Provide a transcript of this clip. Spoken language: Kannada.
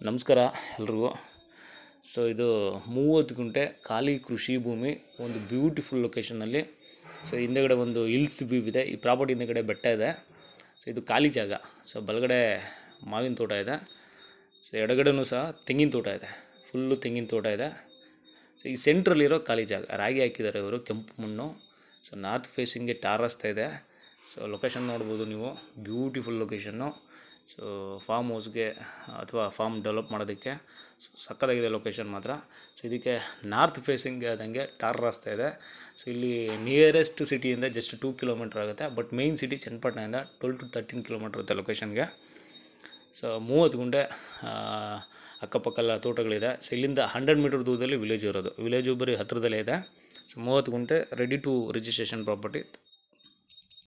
ನಮಸ್ಕಾರ ಎಲ್ರಿಗೂ ಸೊ ಇದು ಮೂವತ್ತು ಗುಂಟೆ ಖಾಲಿ ಕೃಷಿ ಭೂಮಿ ಒಂದು ಬ್ಯೂಟಿಫುಲ್ ಲೊಕೇಶನಲ್ಲಿ ಸೊ ಹಿಂದೆಗಡೆ ಒಂದು ಹಿಲ್ಸ್ ವ್ಯೂ ಇದೆ ಈ ಪ್ರಾಪರ್ಟಿ ಹಿಂದೆಗಡೆ ಬೆಟ್ಟ ಇದೆ ಸೊ ಇದು ಖಾಲಿ ಜಾಗ ಸೊ ಬಲಗಡೆ ಮಾವಿನ ತೋಟ ಇದೆ ಸೊ ಎಡಗಡೆನೂ ಸಹ ತೆಂಗಿನ ತೋಟ ಇದೆ ಫುಲ್ಲು ತೆಂಗಿನ ತೋಟ ಇದೆ ಸೊ ಈ ಸೆಂಟ್ರಲ್ಲಿರೋ ಖಾಲಿ ಜಾಗ ರಾಗಿ ಹಾಕಿದ್ದಾರೆ ಇವರು ಕೆಂಪು ಮಣ್ಣು ಸೊ ನಾರ್ತ್ ಫೇಸಿಂಗ್ಗೆ ಟಾರ್ ರಸ್ತೆ ಇದೆ ಸೊ ಲೊಕೇಶನ್ ನೋಡ್ಬೋದು ನೀವು ಬ್ಯೂಟಿಫುಲ್ ಲೊಕೇಶನ್ನು ಸೊ ಫಾರ್ಮ್ ಹೌಸ್ಗೆ ಅಥವಾ ಫಾರ್ಮ್ ಡೆವಲಪ್ ಮಾಡೋದಕ್ಕೆ ಸೊ ಸಕ್ಕತ್ತಾಗಿದೆ ಲೊಕೇಶನ್ ಮಾತ್ರ ಸೊ ಇದಕ್ಕೆ ನಾರ್ತ್ ಫೇಸಿಂಗ್ಗೆ ಆದಂಗೆ ಟಾರ್ ರಸ್ತೆ ಇದೆ ಸೊ ಇಲ್ಲಿ ನಿಯರೆಸ್ಟ್ ಸಿಟಿಯಿಂದ ಜಸ್ಟ್ ಟೂ ಕಿಲೋಮೀಟ್ರ್ ಆಗುತ್ತೆ ಬಟ್ ಮೇಯ್ನ್ ಸಿಟಿ ಚನ್ನಪಟ್ಟಣದಿಂದ ಟ್ವೆಲ್ ಟು ತರ್ಟೀನ್ ಕಿಲೋಮೀಟ್ರ್ ಇರುತ್ತೆ ಲೊಕೇಶನ್ಗೆ ಸೊ ಮೂವತ್ತು ಗುಂಟೆ ಆ, ಅಕ್ಕಪಕ್ಕ ತೋಟಗಳಿದೆ ಸೊ ಇಲ್ಲಿಂದ ಹಂಡ್ರೆಡ್ ಮೀಟರ್ ದೂರದಲ್ಲಿ ವಿಲೇಜ್ ಇರೋದು ವಿಲೇಜು ಬರೀ ಹತ್ತಿರದಲ್ಲೇ ಇದೆ ಸೊ ಮೂವತ್ತು ಗುಂಟೆ ರೆಡಿ ಟು ರಿಜಿಸ್ಟ್ರೇಷನ್ ಪ್ರಾಪರ್ಟಿ